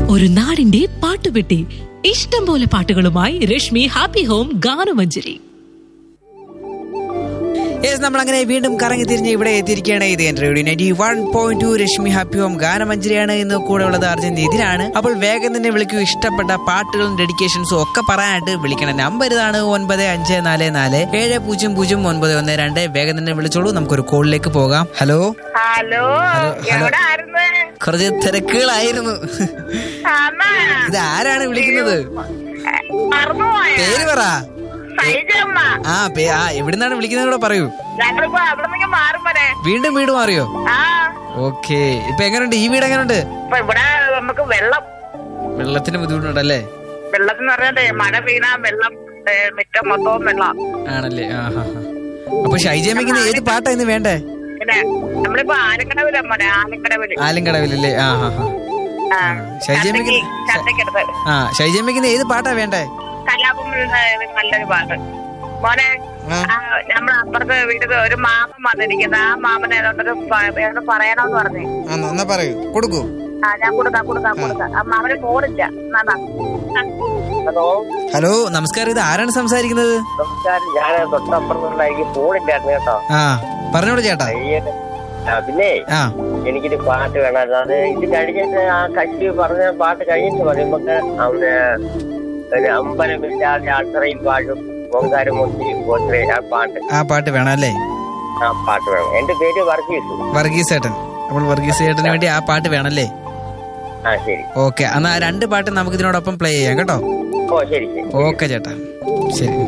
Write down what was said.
ഒരു നാടിന്റെ പാട്ടുപെട്ടി ഇഷ്ടം പോലെ പാട്ടുകളുമായി രശ്മി ഹാപ്പി ഹോം ഗാനമഞ്ജരി യെസ് നമ്മൾ അങ്ങനെ വീണ്ടും കറങ്ങി തിരിഞ്ഞ് ഇവിടെ എത്തിയിരിക്കുകയാണ് ഇത് എന്റെ radio ninety one point two Rashmi happy home ഗാനമഞ്ജരിയാണ് ഇന്ന് കൂടെ ഉള്ളത് അർജുൻ ഇതിലാണ് അപ്പോൾ വേഗം തന്നെ വിളിക്കൂ ഇഷ്ടപ്പെട്ട പാട്ടുകളും ഡെഡിക്കേഷൻസും ഒക്കെ പറയാനായിട്ട് വിളിക്കണം നമ്പർ ഇതാണ് ഒൻപത് അഞ്ച് നാല് നാല് ഏഴ് പൂജ്യം പൂജ്യം ഒൻപത് ഒന്ന് രണ്ട് വേഗം തന്നെ വിളിച്ചോളൂ നമുക്കൊരു കോളിലേക്ക് പോകാം ഹലോ ഹലോ ഹലോ. എവിടെ ആയിരുന്നു കുറച്ച് തിരക്കുകളായിരുന്നു അമ്മ ഇത് ആരാണ് വിളിക്കുന്നത് മറന്നുപോയ പേര് പറ സൈജമ്മ ആ പേ ആ എവിടുന്നാണ് വിളിക്കുന്നത് കൂടെ പറയൂ ഞങ്ങളിപ്പോ അവിടെ നിന്ന് മാറും വരെ വീണ്ടും വീട് മാറിയോ ആ ഓക്കെ ഇപ്പൊ എങ്ങനെയുണ്ട് ഈ വീട് എങ്ങനെയുണ്ട് ഇപ്പൊ ഇവിടെ നമുക്ക് വെള്ളം വെള്ളത്തിന് ബുദ്ധിമുട്ടുണ്ടല്ലേ വെള്ളത്തിന് പറഞ്ഞാലേ മഴ പെയ്യുന്ന വെള്ളം ഏ, മുറ്റം മൊത്തവും വെള്ളം ആണല്ലേ ആ ഹാ ഹാ. അപ്പൊ ഷൈജമ്മയ്ക്ക് ഇന്ന് ഏത് പാട്ടാ ഇന്ന് വേണ്ടേ പിന്നെ നമ്മളിപ്പോ ആലക്കടവില മോനെ ആലക്കടവില് ആലിൻകടവിലല്ലേ ആ ഹാ ഹാ ആ ഷൈജമ്മയ്ക്ക് ചന്തയ്ക്ക് ചന്തയ്ക്കടുത്ത് ആ ഷൈജമ്മയ്ക്ക് ഇന്ന് ഏത് പാട്ടാ വേണ്ടേ കലാപം നല്ലൊരു പാട്ട് മോനെ ആ. ആ, നമ്മളെ അപ്പുറത്തെ വീട്ടിൽ ഒരു മാമൻ വന്നിരിക്കുന്നത് ആ മാമനെ ഏതാണ്ടൊരു പ- ഏതാണ്ട് പറയണമെന്ന് പറഞ്ഞേ ആ എന്നാ പറയൂ കൊടുക്കൂ ആ ഞാൻ കൊടുക്കാം കൊടുക്കാം കൊടുക്കാം ആ മാമന് ഫോണില്ല എന്നാ ഹലോ ഹലോ നമസ്കാരം ഇത് ആരാണ് സംസാരിക്കുന്നത് നമസ്കാരം ഞാൻ തൊട്ടപ്പുറത്തുള്ള എനിക്ക് ഫോണില്ലായിരുന്നു കേട്ടോ ആ പറഞ്ഞോളൂ ചേട്ടാ അയ്യേ. ആ, പിന്നെ ആ എനിക്കൊരു പാട്ട് വേണമായിരുന്നു അത് ഇത് കഴിഞ്ഞിട്ട് ആ കക്ഷി പറഞ്ഞ പാട്ട് കഴിഞ്ഞിട്ട് മതി നമുക്ക് അവന് ഒരു അമ്പലമില്ലാതെ അത്രയും പാട്ടും ഓങ്കാരം മുത്തി പോത്രേ ആ പാട്ട് ആ പാട്ട് വേണം അല്ലേ ആ പാട്ട് വേണം എന്റെ പേര് വർഗീസ് വർഗീസ് ചേട്ടൻ അപ്പോൾ വർഗീസ് ചേട്ടന് വേണ്ടി ആ പാട്ട് വേണല്ലേ ആ ശരി ഓക്കെ എന്നാ ആ രണ്ട് പാട്ട് നമുക്ക് ഇതിനോടൊപ്പം പ്ലേ ചെയ്യാം കേട്ടോ ഓ ശരി ശരി ഓക്കെ ചേട്ടാ ശരി